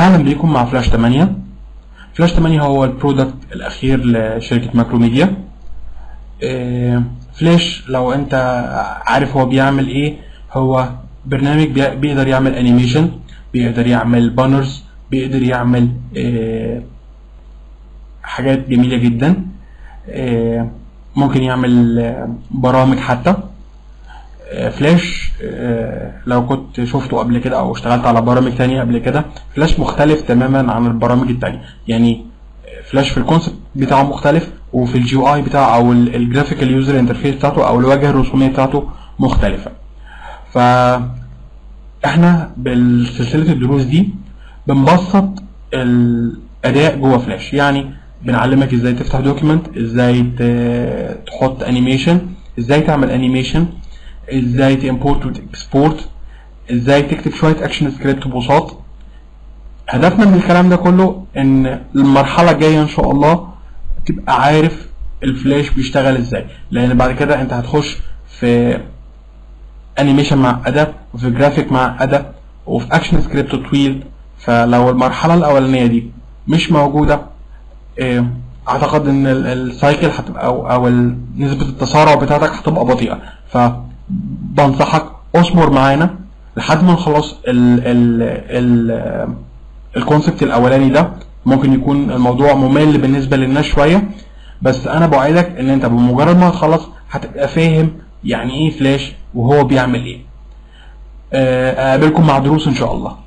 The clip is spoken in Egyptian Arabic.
اهلا بيكم مع فلاش 8 فلاش 8 هو البرودكت الاخير لشركه ماكرو ميديا آه، فلاش لو انت عارف هو بيعمل ايه هو برنامج بي- بيقدر يعمل انيميشن بيقدر يعمل بانرز بيقدر يعمل آه، حاجات جميله جدا آه، ممكن يعمل آه، برامج حتى آه، فلاش آه، لو كنت شفته قبل كده او اشتغلت على برامج تانية قبل كده فلاش مختلف تماما عن البرامج التانية يعني آه، فلاش في الكونسبت بتاعه مختلف وفي الجي اي بتاعه او الجرافيكال يوزر انترفيس بتاعته او الواجهه الرسوميه بتاعته مختلفه ف احنا بالسلسله الدروس دي بنبسط الاداء جوه فلاش يعني بنعلمك ازاي تفتح دوكيمنت ازاي ت- تحط انيميشن ازاي تعمل انيميشن ازاي تimporت وتكسبورت ازاي تكتب شويه اكشن سكريبت بساط هدفنا من الكلام ده كله ان المرحله الجايه ان شاء الله تبقى عارف الفلاش بيشتغل ازاي لان بعد كده انت هتخش في انيميشن معقده وفي جرافيك معقده وفي اكشن سكريبت طويل فلو المرحله الاولانيه دي مش موجوده آه، اعتقد ان ال- السايكل هتبقى او, أو ال- نسبه التسارع بتاعتك هتبقى بطيئه فبنصحك اصبر معانا لحد ما نخلص ال ال ال الكونسبت الاولاني ده ممكن يكون الموضوع ممل بالنسبه للناس شويه بس انا بوعدك ان انت بمجرد ما تخلص هتبقى فاهم يعني ايه فلاش وهو بيعمل ايه آه، اقابلكم مع دروس ان شاء الله